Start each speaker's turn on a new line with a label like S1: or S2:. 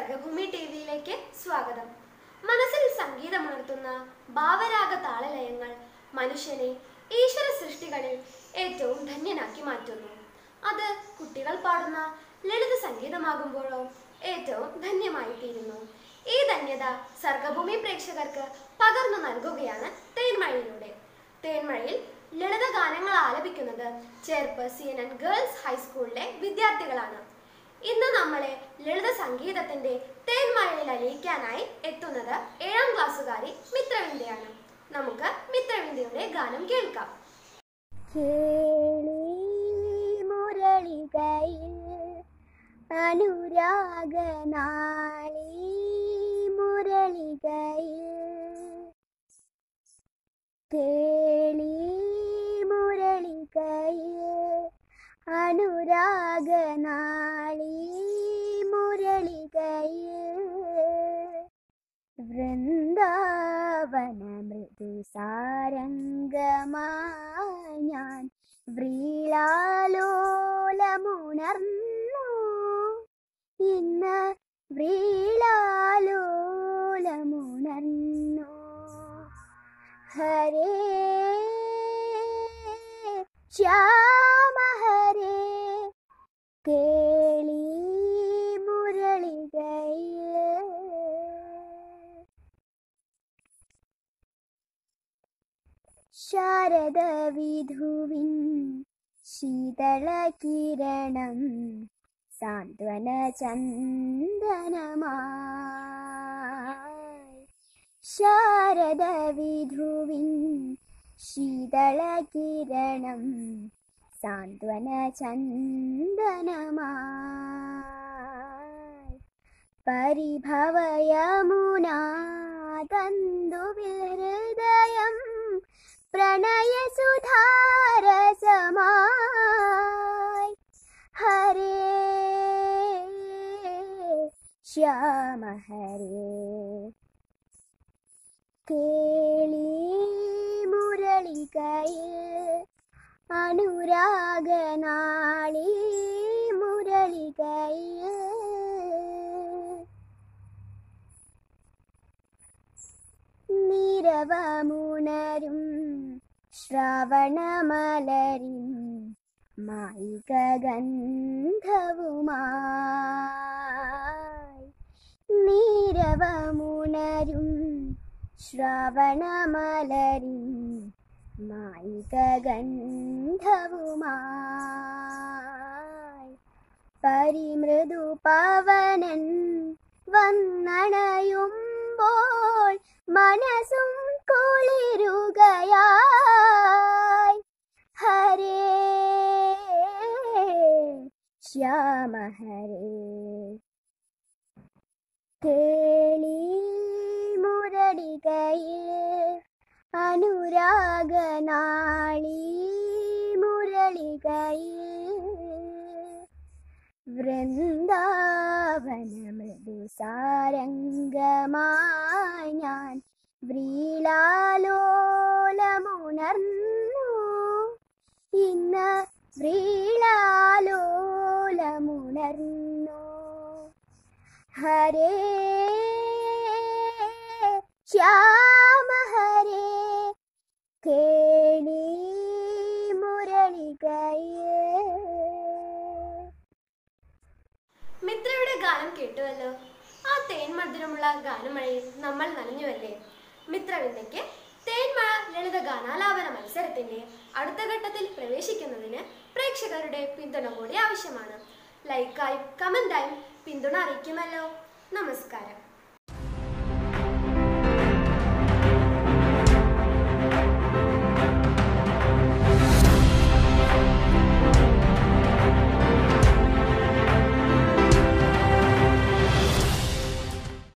S1: സർഗഭൂമി T വിയിലേക്ക് സ്വാഗതം മനസ്സിൽ സംഗീതമുണർത്തുന്ന ഭാവരാഗ താളലയങ്ങൾ മനുഷ്യനെ ഈശ്വര സൃഷ്ടികളിൽ ഏറ്റവും ധന്യനാക്കി മാറ്റുന്നു അത് കുട്ടികൾ പാടുന്ന ലളിത സംഗീതമാകുമ്പോഴോ ഏറ്റവും ധന്യമായി തീരുന്നു ഈ ധന്യത സർഗഭൂമി പ്രേക്ഷകർക്ക് പകർന്നു നൽകുകയാണ് തേന്മഴയിലൂടെ തേന്മഴയിൽ ലളിത ഗാനങ്ങൾ ആലപിക്കുന്നത് Cherpu C N N girls ഹൈസ്കൂളിലെ വിദ്യാർത്ഥികളാണ് ഇന്ന് നമ്മളെ ലളിത സംഗീതത്തിന്റെ തേന്മഴയിൽ അലിയിക്കാനായി എത്തുന്നത് ഏഴാം ക്ലാസ്സുകാരി മിത്രവിന്ദയാണ് നമുക്ക് മിത്രവിന്ദയുടെ ഗാനം കേൾക്കാം
S2: കേളി മുരളികയിൽ അനുരാഗനാളി മുരളികയിൽ കേളി മുരളികയിൽ അനുരാഗനാളി മുരളികയിൽ വൃന്ദാവന മൃദു സാരംഗമായി ഞാൻ വ്രീളാലോലമുണർന്നു ഇന്ന് വ്രീളാലോലമുണർന്നു ഹരേ ശ്യാമ ഹരേ കേളി മുരളികയിൽ ശാരദ വിധുവിൻ ശീതളകിരണം സാന്ത്വന ചന്ദനമായി ശാരദ വിധുവിൻ ശീതളകിരണം സാന്ത്വന ചന്ദനമായി പരിഭവയമുനാ തന്തുവിഹൃദയം പ്രണയസുധാരസമായി ഹരേ ശ്യാമ ഹരേ കേളി മുരളികയിൽ അനുരാഗനാളി മുരളികയിൽ നിരവമുണരും ശ്രാവണമലരിൻ മായിക ഗന്ധവുമായി നിരവമുണരും ശ്രാവണമലരിൻ മായിക ഗന്ധവുമായി പരിമൃദു പവനൻ വന്നണയുമ്പോൾ മനസ്സും കുളിരുകയായി ഹരേ ശ്യാമ ഹരേ കേളി മുരളികയിൽ അനുരാഗനാളി മുരളികയിൽ വൃന്ദാവന മൃദു സാരംഗമായി ഞാൻ വ്രീളാലോലമുണർന്നു ഇന്ന് വ്രീളാലോലമുണർന്നു ഹരേ ശ്യാമ ഹരേ കേളി മുരളികയേ
S1: മിത്രയുടെ ഗാനം കേട്ടുവല്ലോ ആ തേൻമധുരമുള്ള ഗാനമഴയിൽ നമ്മൾ നനഞ്ഞുവല്ലേ മിത്രവിന്ദയ്ക്ക് തേൻമഴ ലളിത ഗാനാലാപന മത്സരത്തിന്റെ അടുത്ത ഘട്ടത്തിൽ പ്രവേശിക്കുന്നതിന് പ്രേക്ഷകരുടെ പിന്തുണ കൂടി ആവശ്യമാണ് ലൈക്കായും കമന്റായും പിന്തുണ അറിയിക്കുമല്ലോ നമസ്കാരം